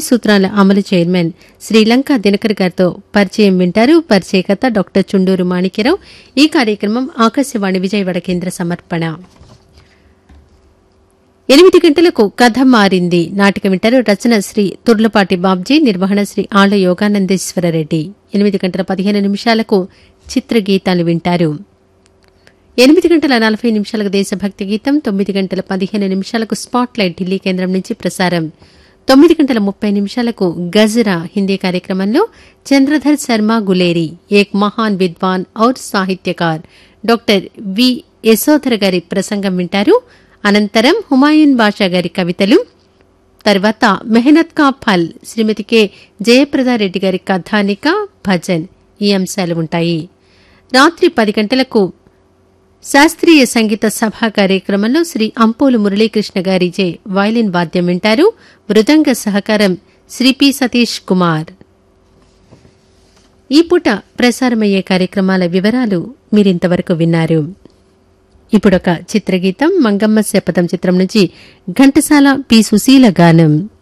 సూత్రాల అమలు చైర్మన్ శ్రీలంక దినకర్ గారితో పరిచయం వింటారు పరిచయకర్త డాక్టర్ చుండూరు మాణిక్యరావు ఈ కార్యక్రమం ఆకాశవాణి విజయవాడ కేంద్ర సమర్పణ ఎనిమిది గంటలకు కథ మారింది నాటకం వింటారు రచన శ్రీ తుర్లపాటి బాబ్జీ నిర్వహణ శ్రీ ఆళ్ల యోగానందేశ్వరరెడ్డి ఎనిమిది గంటల పదిహేను నిమిషాలకు చిత్రగీతాలు వింటారు ఎనిమిది గంటల నలభై నిమిషాలకు దేశభక్తి గీతం తొమ్మిది గంటల పదిహేను నిమిషాలకు స్పాట్ లైట్ ఢిల్లీ కేంద్రం నుంచి ప్రసారం తొమ్మిది గంటల ముప్పై నిమిషాలకు గజరా హిందీ కార్యక్రమంలో చంద్రధర్ శర్మ గులేరి ఏక్ మహాన్ విద్వాన్ ఔర్ సాహిత్యకార్ డాక్టర్ వి యశోధర్ గారి ప్రసంగం వింటారు అనంతరం హుమాయూన్ బాషా గారి కవితలు తర్వాత మెహనత్ కా ఫల్ శ్రీమతి కె జయప్రదారెడ్డి గారి కథానిక భజన్ ఈ అంశాలు ఉంటాయి రాత్రి పది గంటలకు శాస్త్రీయ సంగీత సభా కార్యక్రమంలో శ్రీ అంపోలు మురళీకృష్ణ గారిచే వయలిన్ వాద్యం వింటారు మృదంగ సహకారం శ్రీ పి సతీష్ కుమార్ ఈ పూట ప్రసారమయ్యే కార్యక్రమాల వివరాలు మీరింతవరకు విన్నారు ఇప్పుడొక చిత్రగీతం మంగమ్మ శపథం చిత్రం నుంచి ఘంటసాల పి సుశీల గానం